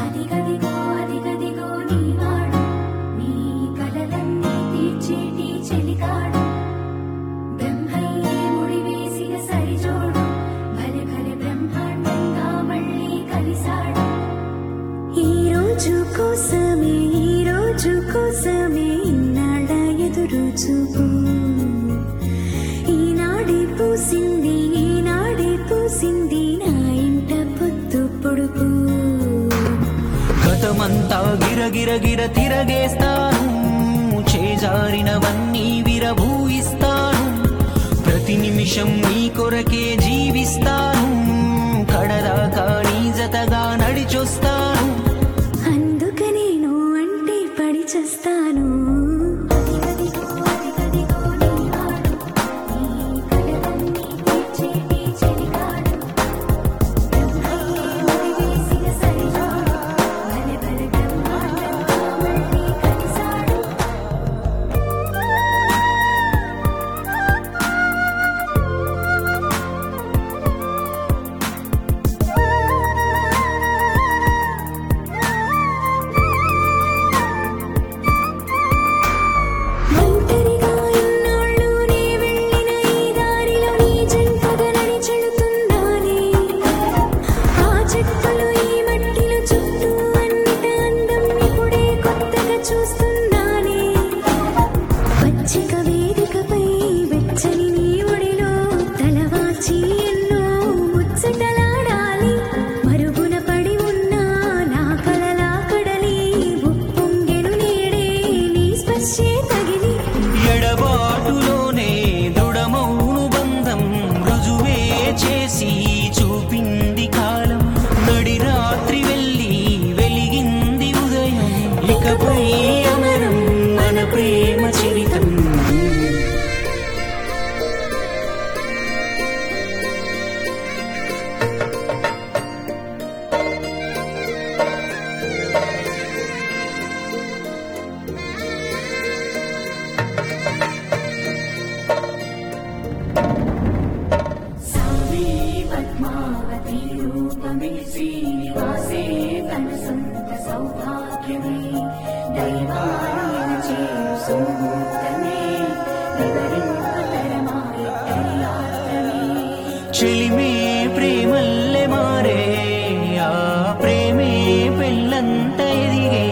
అదిగదిగో అదిగదిగో నీవాడు నీ కలలన్నీ తీర్చేటి చెలికాడు బ్రహ్మయ్యే ముడివేసిన సరిజోడు భలే భలే బ్రహ్మాండంగా మళ్ళీ కలిసాడు ఈ రోజు కోసమే ఈ రోజు కోసమే ఇన్నాళ్ళ ఎదురు చూపు ఈనాడే పూసింది ఈనాడే పూసింది నా ఇంట పొద్దు పొడుపు గతమంతా గిరగిర గిర తిరగేస్తాను చేజారినవన్నీ విరభూయిస్తాను ప్రతి నిమిషం నీ కొరకే జీవిస్తాను కడదాకా నీ జతగా నడిచొస్తాను అందుకనే నువ్వు అంటే పడి చేస్తాను ఒంటరిగా ఇన్నాళ్ళు నీ వెళ్ళిన ఈ దారిలో నీ జంటగా నడిచెడుతున్నానే ఆ చెట్టులు ఈ మట్టిలో చుట్టూ అన్నిట అందం ఇప్పుడే కొత్తగా చూస్తున్నానే పచ్చిక వేదికపై వెచ్చని నీ ఒడిలో తలవాచి ఎన్నో ముచ్చటలాడాలి మరుగున పడి ఉన్న నా కలలా కడలి ఉప్పొంగెను నేడే నీ స్పర్శే తగిలి ఎడబాటులోనే దృఢమౌను బంధం రుజువే చేసి చూపింది కాలం నడి రాత్రి వెళ్ళి వెలిగింది ఉదయం ఇకపై అమరం మన ప్రేమ చరితం సావి పద్మావతి రూపమే శ్రీనివాసే తన సొంత సౌభాగ్యమే దైవాలయన చేరు సుముహూర్తమే వివరింపతరమాయ కళ్యాణమే చెలిమే ప్రేమల్లె మారే ఆ ప్రేమే పెళ్ళంత ఎదిగే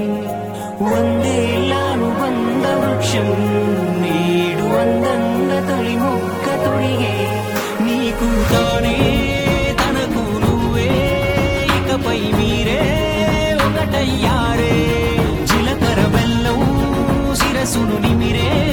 వందేళ్ళను బంద వృక్షం నేడు అందంగా తొలి మొక్క తొడిగే నీకు తానే తనకు నువ్వే ఇకపై మీరే ఒకటయ్యారే చిలకర బెల్లం శిరసును నిమిరే